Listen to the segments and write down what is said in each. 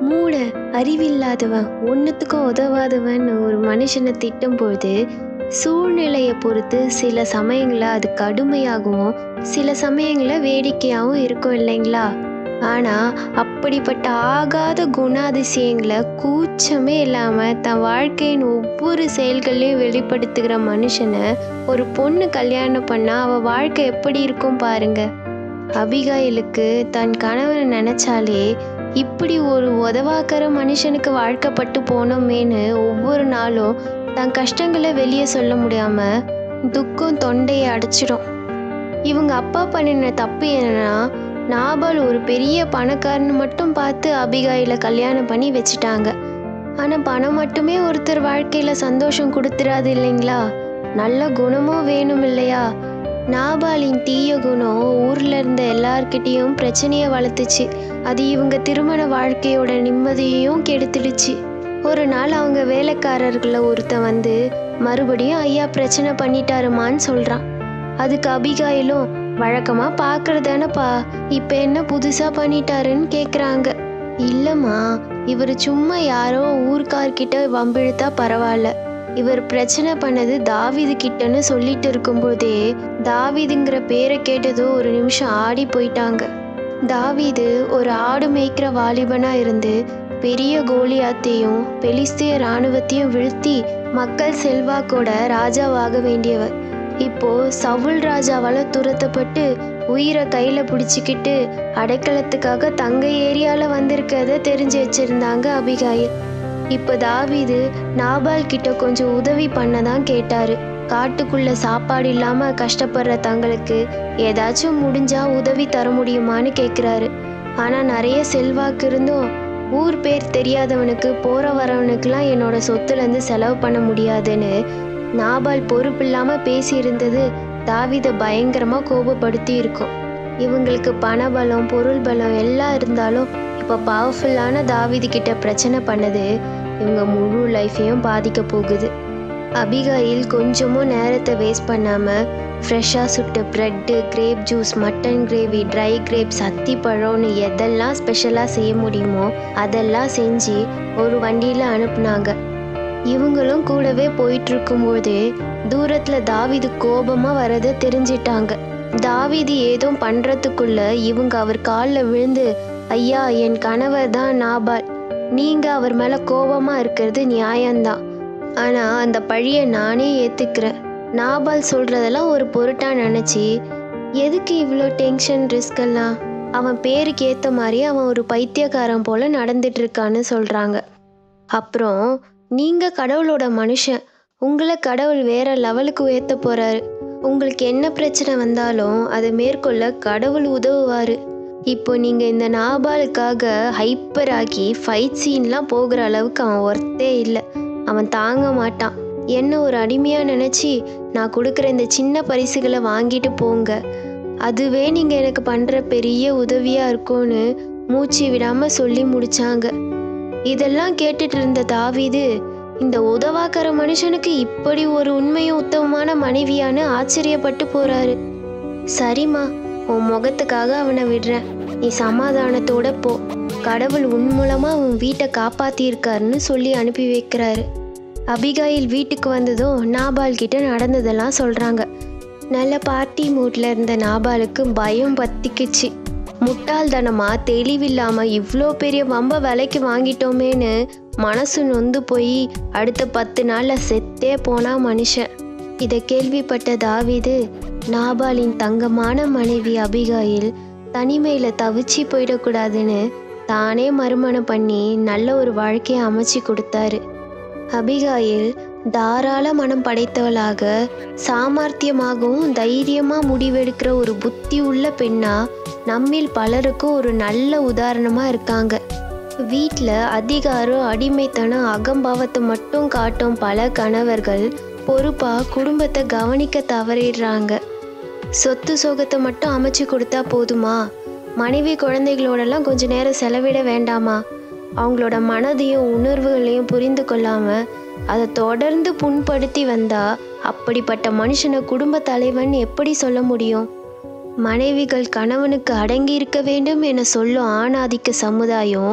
மூட அறிவில்லாதவன் ஒன்றுத்துக்கும் உதவாதவன் ஒரு மனுஷனை திட்டும் பொழுது சூழ்நிலையை பொறுத்து சில சமயங்களில் அது கடுமையாகவும் சில சமயங்களில் வேடிக்கையாகவும் இருக்கும் இல்லைங்களா ஆனால் அப்படிப்பட்ட ஆகாத குணாதிசயங்களை கூச்சமே இல்லாமல் தன் வாழ்க்கையின் ஒவ்வொரு செயல்களையும் வெளிப்படுத்துகிற மனுஷனை ஒரு பொண்ணு கல்யாணம் பண்ணால் அவள் வாழ்க்கை எப்படி இருக்கும் பாருங்க அபிகாயிலுக்கு தன் கணவனை நினச்சாலே இப்படி ஒரு உதவாக்கிற மனுஷனுக்கு வாழ்க்கைப்பட்டு போனோமேன்னு ஒவ்வொரு நாளும் தன் கஷ்டங்களை வெளியே சொல்ல முடியாம துக்கம் தொண்டையை அடைச்சிடும் இவங்க அப்பா பண்ணின தப்பு என்னன்னா நாபால் ஒரு பெரிய பணக்காரன்னு மட்டும் பார்த்து அபிகாயில கல்யாணம் பண்ணி வச்சுட்டாங்க ஆனா பணம் மட்டுமே ஒருத்தர் வாழ்க்கையில சந்தோஷம் கொடுத்துறாது இல்லைங்களா நல்ல குணமும் வேணும் இல்லையா நாபாலின் தீய குணம் ஊர்ல இருந்த எல்லார்கிட்டயும் பிரச்சனையை வளர்த்துச்சு அது இவங்க திருமண வாழ்க்கையோட நிம்மதியையும் கெடுத்துடுச்சு ஒரு நாள் அவங்க வேலைக்காரர்களை ஒருத்தன் வந்து மறுபடியும் ஐயா பிரச்சனை பண்ணிட்டாருமான்னு சொல்றான் அதுக்கு அபிகாயிலும் வழக்கமா பாக்குறதானப்பா இப்ப என்ன புதுசா பண்ணிட்டாருன்னு கேக்குறாங்க இல்லம்மா இவர் சும்மா யாரோ ஊர்க்கார்கிட்ட வம்பிழுத்தா பரவாயில்ல இவர் பிரச்சனை பண்ணது தாவீது கிட்டன்னு சொல்லிட்டு இருக்கும்போதே தாவீதுங்கிற பேரை கேட்டதும் ஒரு நிமிஷம் ஆடி போயிட்டாங்க தாவீது ஒரு ஆடு மேய்க்கிற வாலிபனா இருந்து பெரிய கோலியாத்தையும் பெலிஸ்திய இராணுவத்தையும் வீழ்த்தி மக்கள் செல்வாக்கோட ராஜாவாக வேண்டியவர் இப்போ சவுல் ராஜாவால துரத்தப்பட்டு உயிரை கையில பிடிச்சிக்கிட்டு அடைக்கலத்துக்காக தங்க ஏரியால வந்திருக்கிறத தெரிஞ்சு வச்சிருந்தாங்க அபிகாயில் இப்போ தாவீது நாபால் கிட்ட கொஞ்சம் உதவி பண்ணதான் கேட்டாரு காட்டுக்குள்ள சாப்பாடு இல்லாம கஷ்டப்படுற தங்களுக்கு ஏதாச்சும் முடிஞ்சா உதவி தர முடியுமான்னு கேக்குறாரு ஆனா நிறைய செல்வாக்கு இருந்தும் ஊர் பேர் தெரியாதவனுக்கு போற வரவனுக்குலாம் என்னோட சொத்துல இருந்து செலவு பண்ண முடியாதுன்னு நாபால் பொறுப்பில்லாம பேசி இருந்தது தாவீதை பயங்கரமா கோபப்படுத்தி இருக்கும் இவங்களுக்கு பணபலம் பொருள் பலம் எல்லாம் இருந்தாலும் இப்போ பவர்ஃபுல்லான தாவீது கிட்ட பிரச்சனை பண்ணது இவங்க முழு லைஃப்பையும் பாதிக்க போகுது அபிகாயில் கொஞ்சமும் நேரத்தை வேஸ்ட் பண்ணாமல் ஃப்ரெஷ்ஷாக சுட்ட bread grape juice mutton gravy dry grapes அத்தி பழம்னு எதெல்லாம் ஸ்பெஷலாக செய்ய முடியுமோ அதெல்லாம் செஞ்சு ஒரு வண்டியில் அனுப்புனாங்க இவங்களும் கூடவே போயிட்டு இருக்கும்போது தூரத்தில் தாவீது கோபமாக வரதை தெரிஞ்சிட்டாங்க தாவீது ஏதோ பண்ணுறதுக்குள்ள இவங்க அவர் காலில் விழுந்து ஐயா என் கணவர் தான் நாபால் நீங்கள் அவர் மேலே கோபமாக இருக்கிறது நியாயம்தான் ஆனால் அந்த பழியை நானே ஏற்றுக்கிறேன் நாபால் சொல்கிறதெல்லாம் ஒரு பொருட்டாக நினச்சி எதுக்கு இவ்வளோ டென்ஷன் ரிஸ்க் எல்லாம் அவன் பேருக்கு ஏற்ற மாதிரி அவன் ஒரு பைத்தியக்காரன் போல நடந்துட்டு இருக்கான்னு சொல்கிறாங்க அப்புறம் நீங்கள் கடவுளோட மனுஷன் உங்களை கடவுள் வேற லெவலுக்கு உயர்த்த போகிறாரு உங்களுக்கு என்ன பிரச்சனை வந்தாலும் அதை மேற்கொள்ள கடவுள் உதவுவார் இப்போ நீங்கள் இந்த நாபாலுக்காக ஹைப்பர் ஆகி ஃபைட் சீன்லாம் போகிற அளவுக்கு அவன் ஒர்த்தே இல்லை அவன் தாங்க மாட்டான் என்ன ஒரு அடிமையாக நினச்சி நான் கொடுக்குற இந்த சின்ன பரிசுகளை வாங்கிட்டு போங்க அதுவே நீங்கள் எனக்கு பண்ணுற பெரிய உதவியாக இருக்கும்னு மூச்சு விடாமல் சொல்லி முடிச்சாங்க இதெல்லாம் கேட்டுட்டு இருந்த தாவீது இந்த உதவாக்கிற மனுஷனுக்கு இப்படி ஒரு உண்மையும் உத்தமமான மனைவியான்னு ஆச்சரியப்பட்டு போறாரு சரிம்மா உன் முகத்துக்காக அவனை விடுறேன் நீ சமாதானத்தோட போ கடவுள் உன் மூலமா உன் வீட்டை காப்பாத்தியிருக்காருன்னு சொல்லி அனுப்பி வைக்கிறாரு அபிகாயில் வீட்டுக்கு வந்ததும் நாபால் கிட்ட நடந்ததெல்லாம் சொல்றாங்க நல்ல பார்ட்டி மூட்ல இருந்த நாபாலுக்கு பயம் பத்திக்குச்சு முட்டாள்தனமா தெளிவில்லாம இவ்வளோ பெரிய வம்ப விலைக்கு வாங்கிட்டோமேன்னு மனசு நொந்து போய் அடுத்த பத்து நாள்ல செத்தே போனா மனுஷன் இதை கேள்விப்பட்ட தாவீது நாபாலின் தங்கமான மனைவி அபிகாயில் தனிமையில தவிச்சு போயிடக்கூடாதுன்னு தானே மறுமணம் பண்ணி நல்ல ஒரு வாழ்க்கையை அமைச்சு கொடுத்தாரு அபிகாயில் தாராள மனம் படைத்தவளாக சாமர்த்தியமாகவும் தைரியமா முடிவெடுக்கிற ஒரு புத்தி உள்ள பெண்ணா நம்மில் பலருக்கும் ஒரு நல்ல உதாரணமா இருக்காங்க வீட்டில் அதிகாரம் அடிமைத்தனம் அகம்பாவத்தை மட்டும் காட்டும் பல கணவர்கள் பொறுப்பா குடும்பத்தை கவனிக்க தவறிடுறாங்க சொத்து சோகத்தை மட்டும் அமைச்சு கொடுத்தா போதுமா மனைவி குழந்தைகளோடலாம் கொஞ்ச நேரம் செலவிட வேண்டாமா அவங்களோட மனதையும் உணர்வுகளையும் புரிந்து கொள்ளாம அதை தொடர்ந்து புண்படுத்தி வந்தா அப்படிப்பட்ட மனுஷனை குடும்ப தலைவன் எப்படி சொல்ல முடியும் மனைவிகள் கணவனுக்கு அடங்கி இருக்க வேண்டும் என சொல்லும் ஆணாதிக்க சமுதாயம்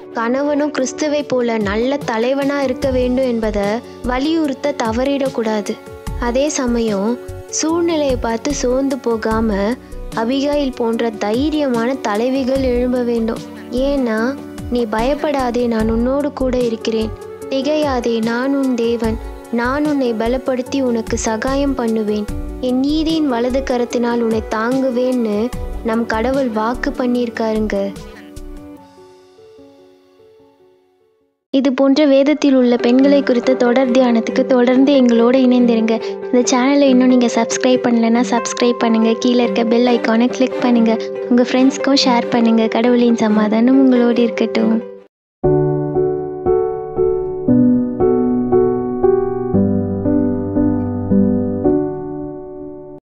கணவனும் கிறிஸ்துவை போல நல்ல தலைவனா இருக்க வேண்டும் என்பதை வலியுறுத்த தவறிடக்கூடாது அதே சமயம் சூழ்நிலையை பார்த்து சோர்ந்து போகாம அபிகாயில் போன்ற தைரியமான தலைவிகள் எழும்ப வேண்டும் ஏன்னா நீ பயப்படாதே நான் உன்னோடு கூட இருக்கிறேன் திகையாதே நான் உன் தேவன் நான் உன்னை பலப்படுத்தி உனக்கு சகாயம் பண்ணுவேன் என் நீதியின் வலது கரத்தினால் உன்னை தாங்குவேன்னு நம் கடவுள் வாக்கு பண்ணியிருக்காருங்க இது போன்ற வேதத்தில் உள்ள பெண்களை குறித்த தொடர் தியானத்துக்கு தொடர்ந்து எங்களோட இணைந்திருங்க இந்த சேனலை இன்னும் நீங்கள் சப்ஸ்கிரைப் பண்ணலைன்னா சப்ஸ்கிரைப் பண்ணுங்கள் கீழே இருக்க பெல் ஐக்கானை கிளிக் பண்ணுங்கள் உங்கள் ஃப்ரெண்ட்ஸ்க்கும் ஷேர் பண்ணுங்கள் கடவுளின் சமாதானம் உங்களோடு இருக்கட்டும்